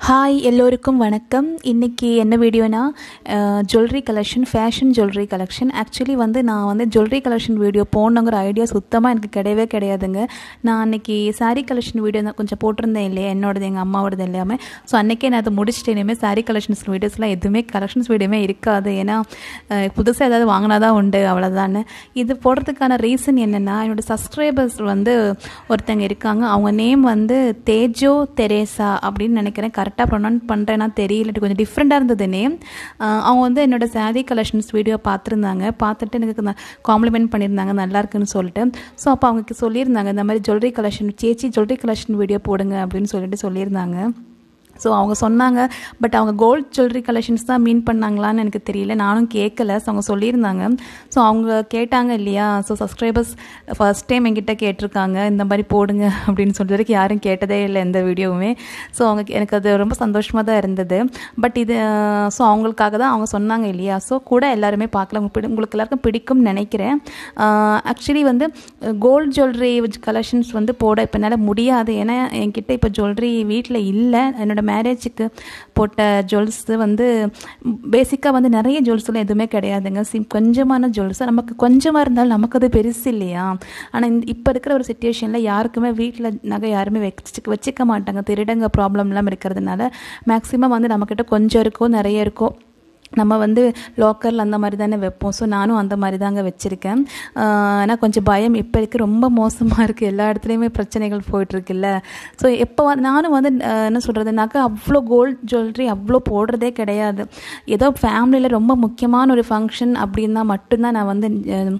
hi எல்லோருக்கும் வணக்கம் இன்றைக்கி என்ன வீடியோனா jewellery collection fashion jewellery collection actually வந்து நான் வந்து ஜுவல்லரி கலெக்ஷன் வீடியோ போடணுங்கிற ஐடியா சுத்தமாக எனக்கு கிடையவே கிடையாதுங்க நான் அன்றைக்கி சாரீ கலெக்ஷன் வீடியோ தான் கொஞ்சம் போட்டிருந்தேன் இல்லையா என்னோடது எங்கள் அம்மாவோடது எல்லாமே ஸோ அன்றைக்கே நான் அதை முடிச்சுட்டு இனிமேல் சாரீ கலெக்ஷன்ஸ் வீடியோஸ்லாம் எதுவுமே கலெக்ஷன்ஸ் வீடியோமே இருக்காது ஏன்னா புதுசாக ஏதாவது வாங்கினா தான் உண்டு அவ்வளோதானே இது போடுறதுக்கான ரீசன் என்னென்னா என்னோடய சப்ஸ்கிரைபர்ஸ் வந்து ஒருத்தங்க இருக்காங்க அவங்க நேம் வந்து தேஜோ தெரேசா அப்படின்னு நினைக்கிறேன் கரெக்டாக ப்ரொனவுன்ஸ் பண்ணுறேன்னா தெரியல கொஞ்சம் டிஃப்ரெண்ட்டாக இருந்தது நேம் அவங்க வந்து என்னோட சாரி கலெக்ஷன்ஸ் வீடியோ பார்த்துருந்தாங்க பார்த்துட்டு எனக்கு காம்ப்ளிமெண்ட் பண்ணியிருந்தாங்க நல்லா இருக்குன்னு சொல்லிட்டு ஸோ அப்போ அவங்க சொல்லியிருந்தாங்க இந்த மாதிரி ஜுவல்லரி கலெக்ஷன் சேச்சி ஜுவல்லரி கலெக்ஷன் வீடியோ போடுங்க அப்படின்னு சொல்லிட்டு சொல்லியிருந்தாங்க ஸோ அவங்க சொன்னாங்க பட் அவங்க கோல்ட் ஜுவல்லரி கலெக்ஷன்ஸ் தான் மீன் பண்ணாங்களான்னு எனக்கு தெரியல நானும் கேட்கல ஸோ அவங்க சொல்லியிருந்தாங்க ஸோ அவங்க கேட்டாங்க இல்லையா ஸோ சப்ஸ்கிரைபர்ஸ் ஃபர்ஸ்ட் டைம் என்கிட்ட கேட்டிருக்காங்க இந்த மாதிரி போடுங்க அப்படின்னு சொல்லிட்டு வரைக்கும் யாரும் கேட்டதே இல்லை எந்த வீடியோவுமே ஸோ அவங்க எனக்கு அது ரொம்ப சந்தோஷமாக தான் இருந்தது பட் இது ஸோ அவங்களுக்காக தான் அவங்க சொன்னாங்க இல்லையா ஸோ கூட எல்லாருமே பார்க்கல உங்களுக்கு எல்லாருக்கும் பிடிக்கும்னு நினைக்கிறேன் ஆக்சுவலி வந்து கோல்ட் ஜுவல்லரி கலெக்ஷன்ஸ் வந்து போட இப்போ என்னால் முடியாது ஏன்னா என்கிட்ட இப்போ ஜுவல்லரி வீட்டில் இல்லை என்னோட மேரேஜுக்கு போட்ட ஜுவல்ஸு வந்து பேசிக்காக வந்து நிறைய ஜுவல்ஸ்லாம் எதுவுமே கிடையாதுங்க சிம் கொஞ்சமான ஜுவல்ஸ் நமக்கு கொஞ்சமாக இருந்தாலும் நமக்கு அது பெருசு இல்லையா ஆனால் இந்த இப்போ இருக்கிற ஒரு சுச்சுவேஷனில் யாருக்குமே வீட்டில் நகை யாருமே வச்சு வச்சுக்க மாட்டாங்க திருடங்க ப்ராப்ளம்லாம் இருக்கிறதுனால மேக்ஸிமம் வந்து நம்மக்கிட்ட கொஞ்சம் இருக்கோ நிறைய இருக்கோ நம்ம வந்து லாக்கரில் அந்த மாதிரி தானே வைப்போம் ஸோ நானும் அந்த மாதிரி தாங்க வச்சுருக்கேன் ஆனால் கொஞ்சம் பயம் இப்போ இருக்க ரொம்ப மோசமாக இருக்குது எல்லா இடத்துலையுமே பிரச்சனைகள் போயிட்டுருக்குல்ல ஸோ எப்போ நானும் வந்து என்ன சொல்கிறதுனாக்கா அவ்வளோ கோல்ட் ஜுவல்லரி அவ்வளோ போடுறதே கிடையாது ஏதோ ஃபேமிலியில் ரொம்ப முக்கியமான ஒரு ஃபங்க்ஷன் அப்படின்னா மட்டும்தான் நான் வந்து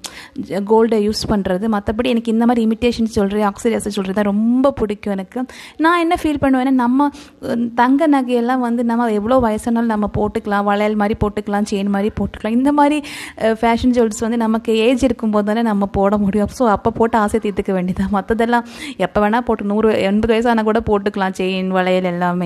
கோல்டை யூஸ் பண்ணுறது மற்றபடி எனக்கு இந்த மாதிரி இமிட்டேஷன் ஜுவல்லரி ஆக்சிடைஸ் ஜுவல்லரி தான் ரொம்ப பிடிக்கும் எனக்கு நான் என்ன ஃபீல் பண்ணுவேன்னா நம்ம தங்க நகையெல்லாம் வந்து நம்ம எவ்வளோ வயசானாலும் நம்ம போட்டுக்கலாம் வளையல் மாதிரி போட்டுக்கலாம் செயின் மாதிரி போட்டுக்கலாம் இந்த மாதிரி ஃபேஷன் ஜுவல்ஸ் வந்து நமக்கு ஏஜ் இருக்கும்போது தானே நம்ம போட முடியும் ஸோ அப்போ போட்டு ஆசை தீர்த்துக்க வேண்டியதான் மற்றதெல்லாம் எப்போ வேணால் போட்டு நூறு எண்பது வயசான கூட போட்டுக்கலாம் செயின் வளையல் எல்லாமே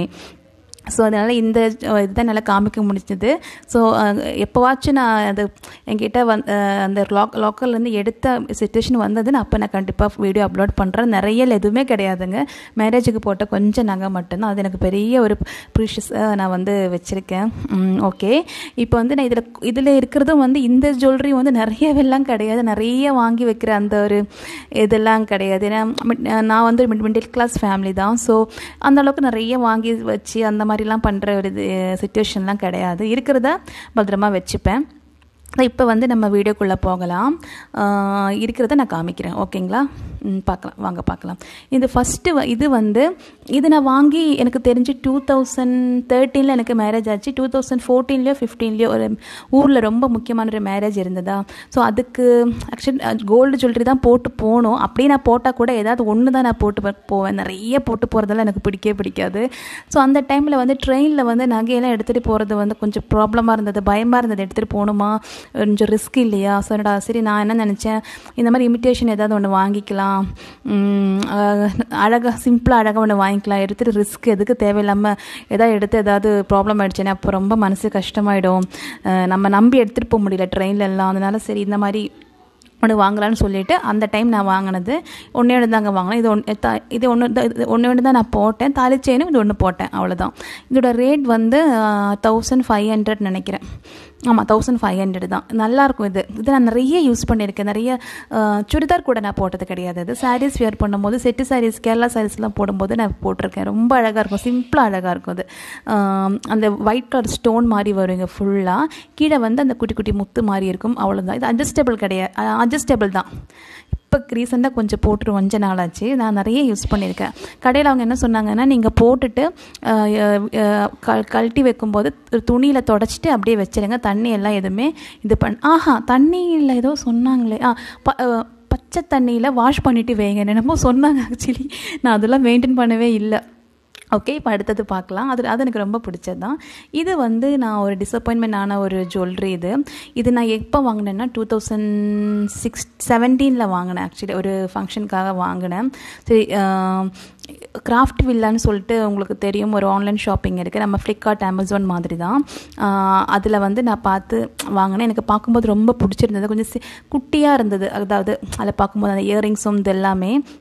ஸோ அதனால் இந்த இதுதான் நல்லா காமிக்க முடிஞ்சது ஸோ எப்போவாச்சும் நான் அது என்கிட்ட வந் அந்த லாக் லாக்கர்லேருந்து எடுத்த சுச்சுவேஷன் வந்தது நான் அப்போ நான் கண்டிப்பாக வீடியோ அப்லோட் பண்ணுறேன் நிறைய எதுவுமே கிடையாதுங்க மேரேஜுக்கு போட்ட கொஞ்சம் நகை மட்டும்தான் அது எனக்கு பெரிய ஒரு ப்ரீஷியஸாக நான் வந்து வச்சுருக்கேன் ஓகே இப்போ வந்து நான் இதில் இதில் இருக்கிறதும் வந்து இந்த ஜுவல்லரி வந்து நிறையவெல்லாம் கிடையாது நிறைய வாங்கி வைக்கிற அந்த ஒரு இதெல்லாம் கிடையாது ஏன்னா நான் வந்து மிடில் கிளாஸ் ஃபேமிலி தான் ஸோ அந்தளவுக்கு நிறைய வாங்கி வச்சு அந்த மாதிரி மாதிரிலாம் பண்ணுற ஒரு இது சுச்சுவேஷன்லாம் கிடையாது இருக்கிறத பத்திரமா வச்சுப்பேன் இப்போ வந்து நம்ம வீடியோக்குள்ளே போகலாம் இருக்கிறத நான் காமிக்கிறேன் ஓகேங்களா பார்க்கலாம் வாங்க பார்க்கலாம் இது ஃபஸ்ட்டு இது வந்து இது நான் வாங்கி எனக்கு தெரிஞ்சு டூ தௌசண்ட் தேர்ட்டீனில் எனக்கு மேரேஜ் ஆச்சு டூ தௌசண்ட் ஃபோர்டீன்லேயோ ஃபிஃப்டீன்லேயோ ஒரு ஊரில் ரொம்ப முக்கியமான ஒரு மேரேஜ் இருந்ததா ஸோ அதுக்கு ஆக்சுவலி கோல்டு ஜுவல்லரி தான் போட்டு போகணும் அப்படியே நான் போட்டால் கூட ஏதாவது ஒன்று தான் நான் போட்டு போவேன் நிறைய போட்டு போகிறதெல்லாம் எனக்கு பிடிக்கவே பிடிக்காது ஸோ அந்த டைமில் வந்து ட்ரெயினில் வந்து நகையெல்லாம் எடுத்துகிட்டு போகிறது வந்து கொஞ்சம் ப்ராப்ளமாக இருந்தது பயமாக இருந்தது எடுத்துகிட்டு போகணுமா கொஞ்சம் ரிஸ்க் இல்லையா ஸோ என்னடா சரி நான் என்ன நினச்சேன் இந்த மாதிரி இமிட்டேஷன் ஏதாவது ஒன்று வாங்கிக்கலாம் அழகாக சிம்பிளாக அழகாக ஒன்று வாங்கிக்கலாம் எடுத்துகிட்டு ரிஸ்க் எதுக்கு தேவையில்லாமல் எதாவது எடுத்து ஏதாவது ப்ராப்ளம் ஆகிடுச்சுன்னா அப்போ ரொம்ப மனசு கஷ்டமாயிடும் நம்ம நம்பி எடுத்துகிட்டு போக முடியல ட்ரெயினில் எல்லாம் அதனால சரி இந்த மாதிரி ஒன்று வாங்கலான்னு சொல்லிட்டு அந்த டைம் நான் வாங்கினது ஒன்றே ஒன்று தாங்க வாங்கினேன் இது ஒன்று த இது ஒன்று இது ஒன்று ஒன்று தான் நான் போட்டேன் தாலி செயினும் இது ஒன்று போட்டேன் அவ்வளோதான் இதோட ரேட் வந்து தௌசண்ட் ஃபைவ் ஹண்ட்ரட் நினைக்கிறேன் ஆமாம் தௌசண்ட் ஃபைவ் ஹண்ட்ரட் தான் நல்லாயிருக்கும் இது இது நான் நிறைய யூஸ் பண்ணியிருக்கேன் நிறைய சுடிதார் கூட நான் போட்டது கிடையாது அது சாரீஸ் வியர் பண்ணும்போது செட்டு சாரீஸ் கேரளா சாரீஸ்லாம் போடும்போது நான் போட்டிருக்கேன் ரொம்ப அழகாக இருக்கும் சிம்பிளாக அழகாக இருக்கும் அது அந்த ஒயிட் கலர் ஸ்டோன் மாதிரி வருங்க ஃபுல்லாக கீழே வந்து அந்த குட்டி குட்டி முத்து மாதிரி இருக்கும் அவ்வளோதான் இது அட்ஜஸ்டபிள் கிடையாது அட்ஜஸ்டபிள் தான் இப்போ ரீசெண்டாக கொஞ்சம் போட்டுட்டு கொஞ்ச நாளாச்சு நான் நிறைய யூஸ் பண்ணியிருக்கேன் கடையில் அவங்க என்ன சொன்னாங்கன்னா நீங்கள் போட்டுட்டு க கழட்டி வைக்கும்போது துணியில் தொடச்சிட்டு அப்படியே வச்சிருங்க தண்ணி எல்லாம் எதுவுமே இது பண் ஆஹா தண்ணியில் ஏதோ சொன்னாங்களே ஆ ப பச்சை தண்ணியில் வாஷ் பண்ணிவிட்டு வைங்க என்னமோ சொன்னாங்க ஆக்சுவலி நான் அதெல்லாம் மெயின்டைன் பண்ணவே இல்லை ஓகே இப்போ அடுத்தது பார்க்கலாம் அது அது எனக்கு ரொம்ப பிடிச்சது தான் இது வந்து நான் ஒரு டிசப்பாயின்மெண்ட் ஆன ஒரு ஜுவல்லரி இது இது நான் எப்போ வாங்கினேன்னா டூ தௌசண்ட் சிக்ஸ் செவன்டீனில் வாங்கினேன் ஆக்சுவலி ஒரு ஃபங்க்ஷனுக்காக வாங்கினேன் சரி கிராஃப்ட் வில்லான்னு சொல்லிட்டு உங்களுக்கு தெரியும் ஒரு ஆன்லைன் ஷாப்பிங் இருக்குது நம்ம ஃப்ளிப்கார்ட் அமேசான் மாதிரி தான் அதில் வந்து நான் பார்த்து வாங்கினேன் எனக்கு பார்க்கும்போது ரொம்ப பிடிச்சிருந்தது கொஞ்சம் குட்டியாக இருந்தது அதாவது அதில் பார்க்கும்போது அந்த இயரிங்ஸும் இது எல்லாமே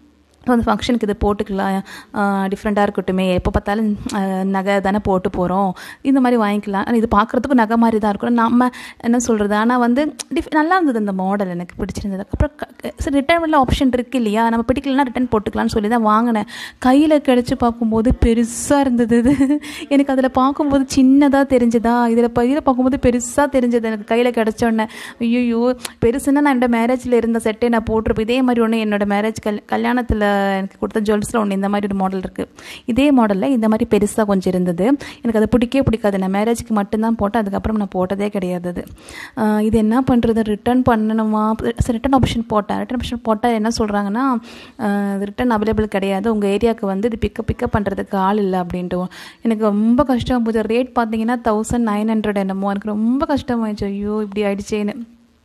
அந்த ஃபங்க்ஷனுக்கு இது போட்டுக்கலாம் டிஃப்ரெண்ட்டாக இருக்கட்டுமே எப்போ பார்த்தாலும் அஹ், நகை தானே போட்டு போகிறோம் இந்த மாதிரி வாங்கிக்கலாம் ஆனால் இது பார்க்குறதுக்கும் நகை மாதிரி தான் இருக்கும் நம்ம என்ன சொல்கிறது ஆனால் வந்து டிஃப் நல்லா இருந்தது அந்த மாடல் எனக்கு பிடிச்சிருந்தது அப்புறம் க- சரி ரிட்டர்னில் ஆப்ஷன் இருக்குது இல்லையா நம்ம பிடிக்கலனா ரிட்டர்ன் போட்டுக்கலாம்னு சொல்லி தான் வாங்கினேன் கையில் கிடச்சி பார்க்கும்போது பெருசாக இருந்தது இது எனக்கு அதில் பார்க்கும்போது சின்னதாக தெரிஞ்சதா இதில் பையில் பார்க்கும்போது பெருசாக தெரிஞ்சது எனக்கு கையில் கிடச்சோடனே ஐயோ பெருசுன்னா நான் என்னோட மேரேஜில் இருந்த செட்டே நான் போட்டிருப்பேன் இதே மாதிரி ஒன்று என்னோட மேரேஜ் கல் கல்யாணத்தில் எனக்கு கொடுத்த ஜுவல்ஸில் ஒன்று இந்த மாதிரி ஒரு மாடல் இருக்குது இதே மாடலில் இந்த மாதிரி பெருசாக கொஞ்சம் இருந்தது எனக்கு அது பிடிக்கவே பிடிக்காது நான் மேரேஜ்க்கு மட்டும்தான் போட்டேன் அதுக்கப்புறம் நான் போட்டதே கிடையாது அது ஆஹ் இது என்ன பண்ணுறது ரிட்டர்ன் பண்ணணுமா ரிட்டர்ன் ஆப்ஷன் போட்டேன் ரிட்டர்ன் ஆப்ஷன் போட்டால் என்ன சொல்கிறாங்கன்னா ரிட்டர்ன் அவைலபிள் கிடையாது உங்கள் ஏரியாவுக்கு வந்து இது பிக்கப் பிக்கப் பண்ணுறதுக்கு ஆள் இல்லை அப்படின்ட்டு எனக்கு ரொம்ப கஷ்டம் போகுது ரேட் பார்த்தீங்கன்னா தௌசண்ட் நைன் ஹண்ட்ரட் என்னமோ எனக்கு ரொம்ப கஷ்டமாயிடுச்சு ஐயோ இப்படி ஆயிடுச்சேன்னு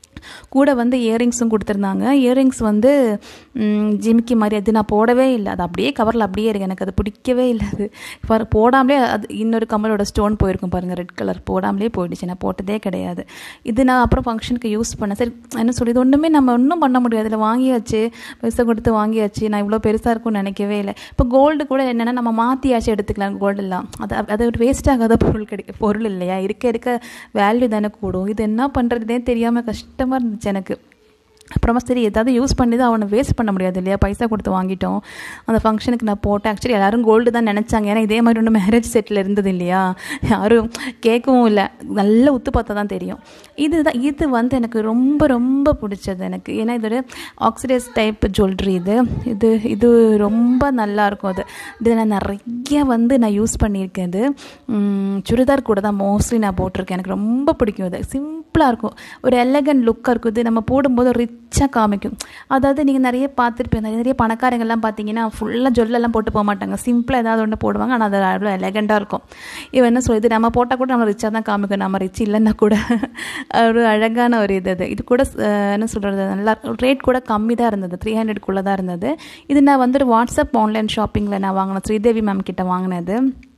கூட வந்து இயரிங்ஸும் கொடுத்துருந்தாங்க இயரிங்ஸ் வந்து ம், ஜிமிக்கி மாதிரி அது நான் போடவே இல்லை அது அப்படியே கவரில் அப்படியே இருக்கு எனக்கு அது பிடிக்கவே இல்லை அது பாரு போடாமலே அது இன்னொரு கமலோட ஸ்டோன் போயிருக்கும் பாருங்கள் ரெட் கலர் போடாமலே போயிடுச்சு நான் போட்டதே கிடையாது இது நான் அப்புறம் ஃபங்க்ஷனுக்கு யூஸ் பண்ணேன் சரி என்ன சொல்லி இது ஒன்றுமே நம்ம ஒன்றும் பண்ண முடியாது அதில் வாங்கியாச்சு பைசா கொடுத்து வாங்கியாச்சு நான் இவ்வளோ பெருசாக இருக்கும்னு நினைக்கவே இல்லை இப்போ கோல்டு கூட என்னென்னா நம்ம மாற்றியாச்சும் எடுத்துக்கலாம் கோல்டெல்லாம் அது அது ஒரு வேஸ்ட் ஆகாத பொருள் கிடைக்க பொருள் இல்லையா இருக்க இருக்க வேல்யூ தானே கூடும் இது என்ன பண்ணுறதுனே தெரியாமல் கஷ்டமாக இருந்துச்சு எனக்கு அப்புறமா சரி ஏதாவது யூஸ் பண்ணி தான் அவனை வேஸ்ட் பண்ண முடியாது இல்லையா பைசா கொடுத்து வாங்கிட்டோம் அந்த ஃபங்க்ஷனுக்கு நான் போட்டேன் ஆக்சுவலி எல்லாரும் கோல்டு தான் நினச்சாங்க ஏன்னா இதே மாதிரி ஒன்று மேரேஜ் செட்டில் இருந்தது இல்லையா யாரும் கேட்கவும் இல்லை நல்லா உத்து பார்த்தா தான் தெரியும் இதுதான் இது வந்து எனக்கு ரொம்ப ரொம்ப பிடிச்சது எனக்கு ஏன்னா இதோட ஆக்சிடைஸ் டைப் ஜுவல்லரி இது இது இது ரொம்ப நல்லா இருக்கும் அது இது நான் நிறைய வந்து நான் யூஸ் பண்ணியிருக்கேன் இது உம், சுடிதார் கூட தான் மோஸ்ட்லி நான் போட்டிருக்கேன் எனக்கு ரொம்ப பிடிக்கும் இது சிம்பிளாக இருக்கும் ஒரு எலகண்ட் லுக்காக இருக்கும் இது நம்ம போடும்போது ரிச்சாக காமிக்கும் அதாவது நீங்கள் நிறைய பார்த்துருப்பீங்க நிறைய பணக்காரங்கள்லாம் பார்த்தீங்கன்னா ஃபுல்லாக ஜுவல்லெல்லாம் போட்டு போக மாட்டாங்க சிம்பிளாக ஏதாவது ஒன்று போடுவாங்க ஆனால் அது அவ்வளோ எலகண்ட்டாக இருக்கும் இவன் என்ன சொல்லுது நம்ம போட்டால் கூட நம்ம ரிச்சாக தான் காமிக்கும் நம்ம ரிச் இல்லைன்னா கூட ஒரு அழகான ஒரு இது அது இது கூட அஹ், என்ன சொல்கிறது நல்லா ரேட் கூட கம்மி தான் இருந்தது த்ரீ ஹண்ட்ரட்குள்ளே தான் இருந்தது இது நான் வந்துட்டு வாட்ஸ்அப் ஆன்லைன் ஷாப்பிங்கில் நான் வாங்கினேன் ஸ்ரீதேவி மேம் கிட்ட வாங்கினது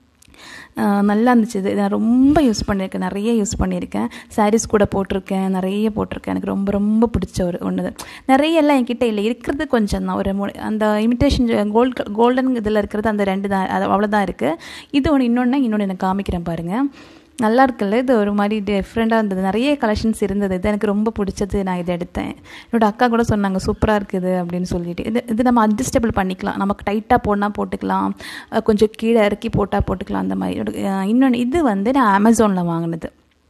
ஆஹ் நல்லா இருந்துச்சு இது நான் ரொம்ப யூஸ் பண்ணியிருக்கேன் நிறைய யூஸ் பண்ணியிருக்கேன் சாரீஸ் கூட போட்டிருக்கேன் நிறைய போட்டிருக்கேன் எனக்கு ரொம்ப ரொம்ப பிடிச்ச ஒரு ஒன்று நிறைய எல்லாம் என்கிட்ட இல்லை இருக்கிறது கொஞ்சம் தான் ஒரு மூணு அந்த இமிட்டேஷன் கோல்டு கோல்டன் இதில் இருக்கிறது அந்த ரெண்டு தான் அது அவ்வளோதான் இருக்குது இது ஒன்று இன்னொன்று இன்னொன்று எனக்கு காமிக்கிறேன் பாருங்கள் நல்லா இருக்குல்ல இது ஒரு மாதிரி டிஃப்ரெண்ட்டாக இருந்தது நிறைய கலெக்ஷன்ஸ் இருந்தது இது எனக்கு ரொம்ப பிடிச்சது நான் இதை எடுத்தேன் என்னோட அக்கா கூட சொன்னாங்க சூப்பராக இருக்குது அப்படின்னு சொல்லிட்டு இது இது நம்ம அட்ஜஸ்டபிள் பண்ணிக்கலாம் நமக்கு டைட்டாக போடனா போட்டுக்கலாம் அஹ் கொஞ்சம் கீழே இறக்கி போட்டால் போட்டுக்கலாம் அந்த மாதிரி இன்னொன்று இது வந்து நான் அமேசானில் வாங்கினது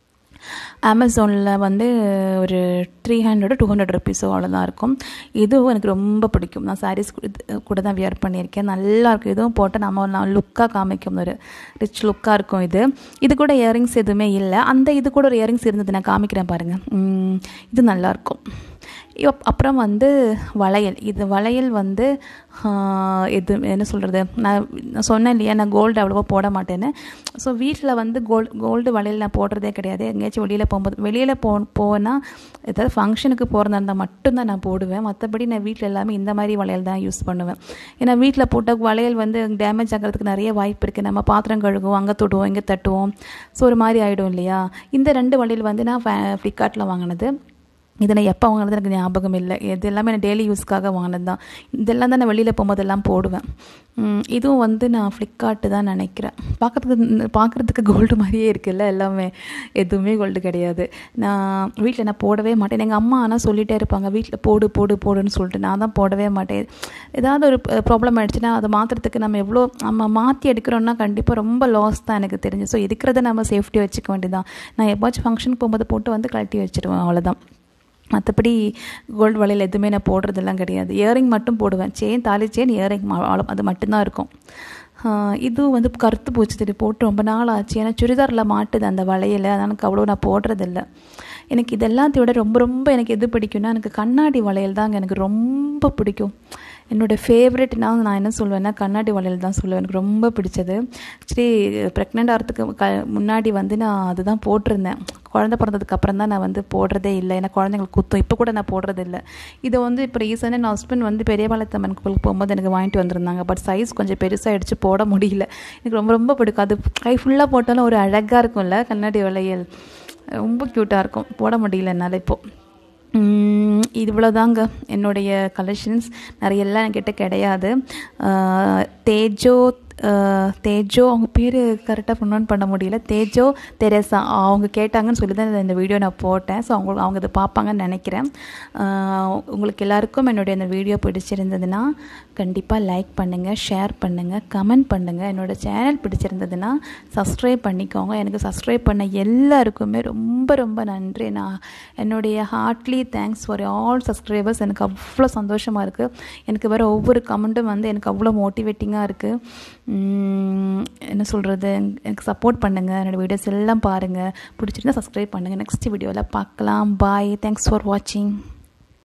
அமேசானில் வந்து ஒரு த்ரீ ஹண்ட்ரட் டூ ஹண்ட்ரட் ருபீஸோ அவ்வளோதான் இருக்கும் இதுவும் எனக்கு ரொம்ப பிடிக்கும் நான் சாரீஸ் கூட தான் வியர் பண்ணியிருக்கேன் நல்லா இருக்கும் இதுவும் போட்டு நம்ம நான் லுக்காக காமிக்கும் ஒரு ரிச் லுக்காக இருக்கும் இது இது கூட இயரிங்ஸ் எதுவுமே இல்லை அந்த இது கூட ஒரு இயரிங்ஸ் இருந்தது நான் காமிக்கிறேன் பாருங்கள் உம், இது நல்லாயிருக்கும் இப்- அப்புறம் வந்து வளையல் இது வளையல் வந்து ஆஹ், இது என்ன சொல்கிறது நான் நான் சொன்னேன் இல்லையா நான் கோல்டு அவ்வளோவா போட மாட்டேன்னு ஸோ வீட்டில் வந்து கோல்டு கோல்டு வளையல் நான் போடுறதே கிடையாது எங்கேயாச்சும் வெளியில் போகும்போது வெளியில் போ போனால் ஏதாவது ஃபங்க்ஷனுக்கு போகிறதா இருந்தால் மட்டும்தான் நான் போடுவேன் மற்றபடி நான் வீட்டில் எல்லாமே இந்த மாதிரி வளையல் தான் யூஸ் பண்ணுவேன் ஏன்னா வீட்டில் போட்ட வளையல் வந்து டேமேஜ் ஆகிறதுக்கு நிறைய வாய்ப்பு இருக்குது நம்ம பாத்திரம் கழுகுவோம் அங்கே தொடுவோம் இங்கே தட்டுவோம் ஸோ ஒரு மாதிரி ஆகிடும் இல்லையா இந்த ரெண்டு வளையல் வந்து நான் ஃப்ளிப்கார்ட்டில் வாங்கினது இதை நான் எப்போ வாங்கினது எனக்கு ஞாபகம் இல்லை இது எல்லாமே நான் டெய்லி யூஸ்க்காக வாங்கினது தான் இதெல்லாம் தான் நான் வெளியில் போகும்போதெல்லாம் போடுவேன் உம், இதுவும் வந்து நான் ஃப்ளிப்கார்ட்டு தான் நினைக்கிறேன் பார்க்கறதுக்கு பார்க்குறதுக்கு கோல்டு மாதிரியே இருக்குல்ல எல்லாமே எதுவுமே கோல்டு கிடையாது நான் வீட்டில் நான் போடவே மாட்டேன் எங்கள் அம்மா ஆனால் சொல்லிகிட்டே இருப்பாங்க வீட்டில் போடு போடு போடுன்னு சொல்லிட்டு நான் தான் போடவே மாட்டேன் ஏதாவது ஒரு ப்ராப்ளம் ஆயிடுச்சுன்னா அதை மாற்றுறதுக்கு நம்ம எவ்வளோ நம்ம மாற்றி எடுக்கிறோன்னா கண்டிப்பாக ரொம்ப லாஸ் தான் எனக்கு தெரிஞ்சு ஸோ இருக்கிறத நம்ம சேஃப்டி வச்சுக்க வேண்டியதான் நான் எப்போச்சும் ஃபங்க்ஷனுக்கு போகும்போது போட்டு வந்து கழட்டி வச்சிடுவேன் அவ்வளோதான் மற்றபடி கோல்டு வளையல் எதுவுமே நான் போடுறதெல்லாம் கிடையாது இயரிங் மட்டும் போடுவேன் செயின் தாலி செயின் இயரிங் அது மட்டும்தான் இருக்கும் ஆஹ் இதுவும் வந்து கருத்து போச்சு சரி போட்டு ரொம்ப நாள் ஆச்சு ஏன்னா சுடிதாரில் மாட்டுது அந்த வளையல் அதனால் எனக்கு அவ்வளோ நான் போடுறதில்ல எனக்கு இது எல்லாத்தையும் விட ரொம்ப ரொம்ப எனக்கு எது பிடிக்கும்னா எனக்கு கண்ணாடி வளையல் தாங்க எனக்கு ரொம்ப பிடிக்கும் என்னோடய ஃபேவரெட்னா நான் என்ன சொல்லுவேன்னா கண்ணாடி வளையல் தான் சொல்லுவேன் எனக்கு ரொம்ப பிடிச்சது ஆக்சுவலி ப்ரெக்னென்ட் ஆகிறதுக்கு க முன்னாடி வந்து நான் அதுதான் போட்டிருந்தேன் குழந்தை பிறந்ததுக்கு அப்புறம் தான் நான் வந்து போடுறதே இல்லை ஏன்னா குழந்தைங்களுக்கு குத்தும் இப்போ கூட நான் போடுறது இல்லை இதை வந்து இப்போ ரீசனாக என் ஹஸ்பண்ட் வந்து பெரியபாளையத்தம்மன் கோயிலுக்கு போகும்போது எனக்கு வாங்கிட்டு வந்திருந்தாங்க பட் சைஸ் கொஞ்சம் பெருசாகிடுச்சு போட முடியல எனக்கு ரொம்ப ரொம்ப பிடிக்கும் அது கை ஃபுல்லாக போட்டாலும் ஒரு அழகாக இருக்கும்ல கண்ணாடி வளையல் ரொம்ப க்யூட்டாக இருக்கும் போட முடியல என்னால் இப்போது உம், இவ்வளோதாங்க என்னுடைய கலெக்ஷன்ஸ் நிறையெல்லாம் என்கிட்ட கிடையாது ஆஹ் தேஜோ ஆஹ் தேஜோ அவங்க பேர் கரெக்டாக ப்ரொனவுன் பண்ண முடியல தேஜோ தெரேசா அவங்க கேட்டாங்கன்னு சொல்லி தான் இந்த வீடியோ நான் போட்டேன் ஸோ அவங்க அவங்க இதை பார்ப்பாங்கன்னு நினைக்கிறேன் ஆஹ் உங்களுக்கு எல்லாருக்கும் என்னுடைய இந்த வீடியோ பிடிச்சிருந்ததுன்னா கண்டிப்பாக லைக் பண்ணுங்கள் ஷேர் பண்ணுங்கள் கமெண்ட் பண்ணுங்கள் என்னோடய சேனல் பிடிச்சிருந்ததுன்னா சப்ஸ்கிரைப் பண்ணிக்கோங்க எனக்கு சப்ஸ்கிரைப் பண்ண எல்லாருக்குமே ரொம்ப ரொம்ப நன்றி நான் என்னுடைய heartily thanks for all subscribers எனக்கு அவ்வளோ சந்தோஷமாக இருக்குது எனக்கு வர ஒவ்வொரு கமெண்ட்டும் வந்து எனக்கு அவ்வளோ மோட்டிவேட்டிங்காக இருக்குது என்ன சொல்கிறது எனக்கு சப்போர்ட் பண்ணுங்கள் என்னோடய வீடியோஸ் எல்லாம் பாருங்கள் பிடிச்சிருந்தா சப்ஸ்கிரைப் பண்ணுங்கள் நெக்ஸ்ட் வீடியோவில் பார்க்கலாம் பாய் தேங்க்ஸ் ஃபார் வாட்சிங்